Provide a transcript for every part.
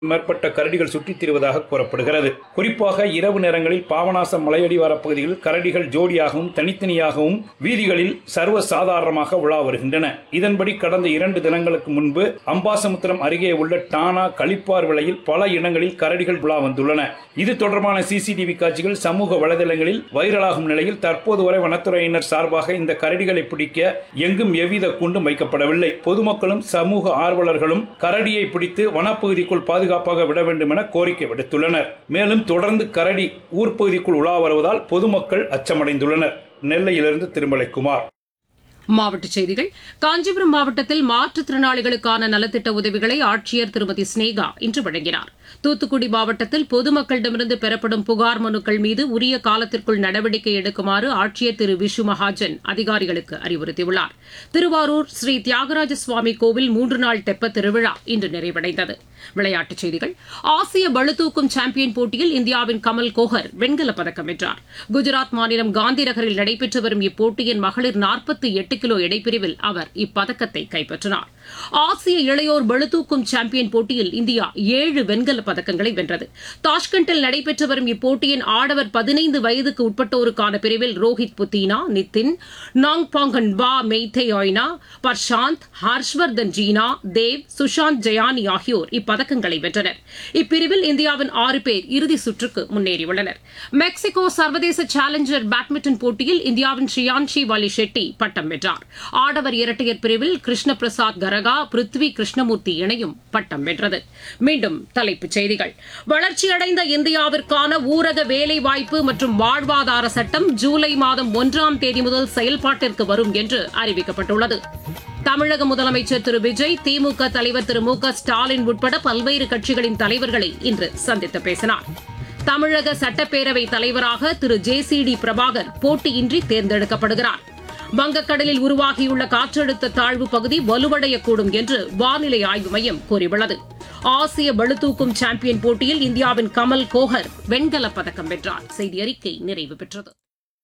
மேற்பட்ட கரடிகள் சுற்றித் திரிவதாக கூறப்படுகிறது குறிப்பாக இரவு நேரங்களில் பாபநாசம் மலையடிவார பகுதியில் கரடிகள் ஜோடியாகவும் தனித்தனியாகவும் வீதிகளில் சர்வ சாதாரணமாக உலா வருகின்றன இதன்படி கடந்த இரண்டு தினங்களுக்கு முன்பு அம்பாசமுத்திரம் அருகே உள்ள டானா களிப்பார் விலையில் பல இடங்களில் கரடிகள் உலா வந்துள்ளன இது தொடர்பான சிசிடிவி காட்சிகள் சமூக வலைதளங்களில் வைரலாகும் நிலையில் தற்போது வரை வனத்துறையினர் சார்பாக இந்த கரடிகளை பிடிக்க எங்கும் எவ்வித குண்டும் வைக்கப்படவில்லை பொதுமக்களும் சமூக ஆர்வலர்களும் கரடியை பிடித்து வனப்பகுதிக்குள் பாதுகாப்பாக விட வேண்டும் என கோரிக்கை விடுத்துள்ளனர் மேலும் தொடர்ந்து கரடி ஊர்ப்பகுதிக்குள் உலா வருவதால் பொதுமக்கள் அச்சமடைந்துள்ளனர் நெல்லையிலிருந்து திருமலைக்குமார் மாவட்டச் செய்திகள் காஞ்சிபுரம் மாவட்டத்தில் மாற்றுத்திறனாளிகளுக்கான நலத்திட்ட உதவிகளை ஆட்சியர் திருமதி ஸ்னேகா இன்று வழங்கினார் தூத்துக்குடி மாவட்டத்தில் பொதுமக்களிடமிருந்து பெறப்படும் புகார் மனுக்கள் மீது உரிய காலத்திற்குள் நடவடிக்கை எடுக்குமாறு ஆட்சியர் திரு விஷு மகாஜன் அதிகாரிகளுக்கு அறிவுறுத்தியுள்ளார் திருவாரூர் ஸ்ரீ தியாகராஜ சுவாமி கோவில் மூன்று நாள் தெப்ப திருவிழா இன்று நிறைவடைந்தது விளையாட்டுச் செய்திகள் ஆசிய பளுதூக்கும் சாம்பியன் போட்டியில் இந்தியாவின் கமல் கோஹர் வெண்கலப் பதக்கம் வென்றார் குஜராத் மாநிலம் காந்தி நகரில் நடைபெற்று வரும் இப்போட்டியின் மகளிர் நாற்பத்தி எட்டு கிலோ எடைப்பிரிவில் அவர் இப்பதக்கத்தை கைப்பற்றினார் ஆசிய இளையோர் பளுதூக்கும் சாம்பியன் போட்டியில் இந்தியா ஏழு வெண்கலப் பதக்கங்களை வென்றது தாஷ்கண்டில் நடைபெற்று வரும் இப்போட்டியின் ஆடவர் பதினைந்து வயதுக்கு உட்பட்டோருக்கான பிரிவில் ரோஹித் புத்தீனா நிதின் நாங்பாங்கன் பா மெய்தேயாய்னா பர்ஷாந்த் ஹர்ஷ்வர்தன் ஜீனா தேவ் சுஷாந்த் ஜயானி ஆகியோர் இப்பதக்கங்களை வென்றனர் இப்பிரிவில் இந்தியாவின் ஆறு பேர் இறுதி சுற்றுக்கு முன்னேறியுள்ளனர் மெக்சிகோ சர்வதேச சேலஞ்சர் பேட்மிண்டன் போட்டியில் இந்தியாவின் ஷியான்ஷி வாலி ஷெட்டி பட்டம் வென்றார் ஆடவர் இரட்டையர் பிரிவில் கிருஷ்ண பிரசாத் கரகா பிருத்வி கிருஷ்ணமூர்த்தி இணையும் பட்டம் வென்றது மீண்டும் தலைப்புச் செய்திகள் வளர்ச்சியடைந்த இந்தியாவிற்கான ஊரக வேலைவாய்ப்பு மற்றும் வாழ்வாதார சட்டம் ஜூலை மாதம் ஒன்றாம் தேதி முதல் செயல்பாட்டிற்கு வரும் என்று அறிவிக்கப்பட்டுள்ளது தமிழக முதலமைச்சர் திரு விஜய் திமுக தலைவர் திரு மு க ஸ்டாலின் உட்பட பல்வேறு கட்சிகளின் தலைவர்களை இன்று சந்தித்து பேசினார் தமிழக சட்டப்பேரவை தலைவராக Thiru J C D Prabhakar போட்டியின்றி தேர்ந்தெடுக்கப்படுகிறார் வங்கக்கடலில் உருவாகியுள்ள காற்றழுத்த தாழ்வு பகுதி வலுவடையக்கூடும் என்று வானிலை ஆய்வு மையம் கூறியுள்ளது ஆசிய பளுதூக்கும் சாம்பியன் போட்டியில் இந்தியாவின் கமல் கோஹர் வெண்கலப் பதக்கம் வென்றார் செய்தி அறிக்கை நிறைவு பெற்றது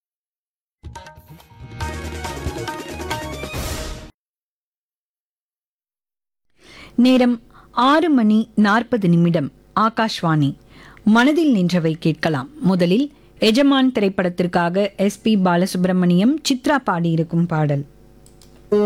நேரம் ஆறு மணி நாற்பது நிமிடம் ஆகாஷ்வாணி மனதில் நின்றவை கேட்கலாம் முதலில் எஜமான் திரைப்படத்திற்காக எஸ் பி பாலசுப்ரமணியம் சித்ரா பாடியிருக்கும் பாடல்